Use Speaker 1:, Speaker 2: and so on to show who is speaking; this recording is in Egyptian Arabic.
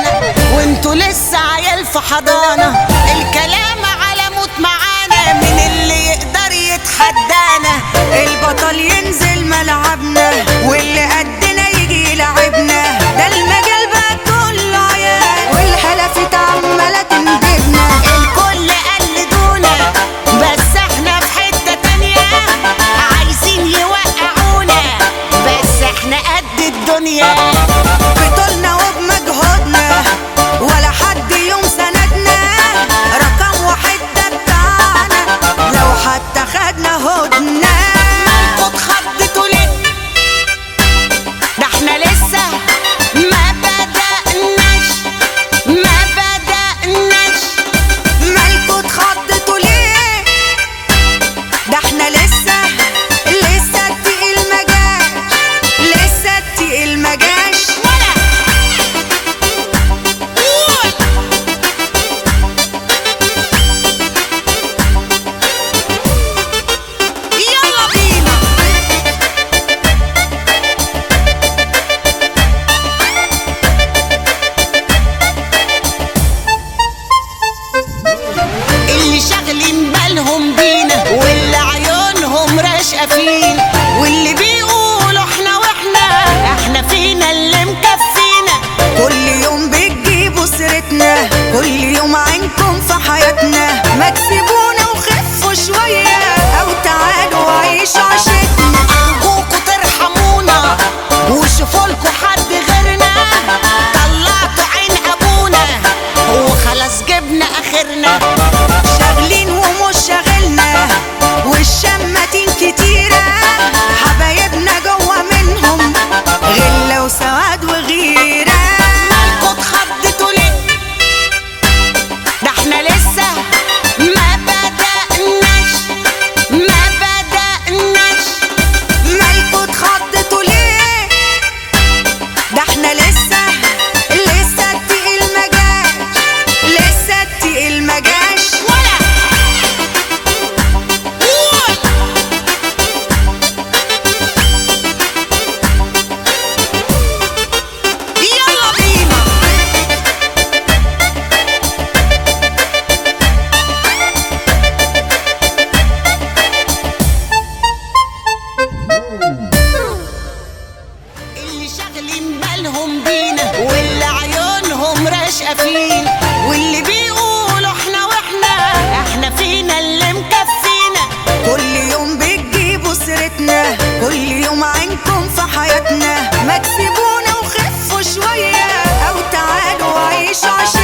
Speaker 1: معانا وانتوا لسه عيال في حضانة الكلام على موت معانا من اللي يقدر يتحدانا
Speaker 2: البطل ينزل ملعبنا واللي قدنا يجي يلعبنا ده المجال بقى كله عيال والحلفة عمالة تندبنا
Speaker 1: الكل قلدونا بس احنا في حتة تانية عايزين يوقعونا بس احنا قد الدنيا
Speaker 2: بطولنا وبمجهودنا ولا حد يوم سندنا رقم واحد ده بتاعنا لو حتى خدنا هدنا
Speaker 1: مالكوا اتخضتوا ليه ده احنا لسه ما بدأناش ما بدأناش
Speaker 2: مالكوا اتخضتوا ليه ده احنا لسه لسه التقيل مجاش لسه التقيل مجاش
Speaker 1: ولا قول يلا بينا اللي شاغلين بالهم بينا واللي عيونهم راشقه فينا واللي بيقولوا احنا واحنا احنا فينا اللي مكفينا
Speaker 2: كل يوم بتجيبوا سيرتنا كل يوم عينكم في حياتنا ما تسيبونا وخفوا شوية أو تعالوا عيشوا عشتنا
Speaker 1: ارجوكوا ترحمونا وشوفوا لكوا حد غيرنا طلعتوا عين ابونا وخلاص جبنا اخرنا
Speaker 2: شاغلين ومش شاغلنا والشماتين كتيرة حبايبنا جوا منهم غلة وسواد وغيرة
Speaker 1: مالكوا اتخضتوا ليه ده احنا لسه ما بدأناش ما بدأناش
Speaker 2: مالكوا اتخضتوا ليه ده احنا لسه لسه التقيل مجاش لسه التقيل مجاش
Speaker 1: ولا قول يلا بينا اللي شاغلين بالهم بينا واللي عيونهم راشقه فينا واللي بيقولوا احنا واحنا احنا فينا اللي مكفينا
Speaker 2: كل يوم بتجيبوا سيرتنا كل يوم عينكم في حياتنا ما تسيبونا وخفوا شوية أو تعالوا عيشوا عشان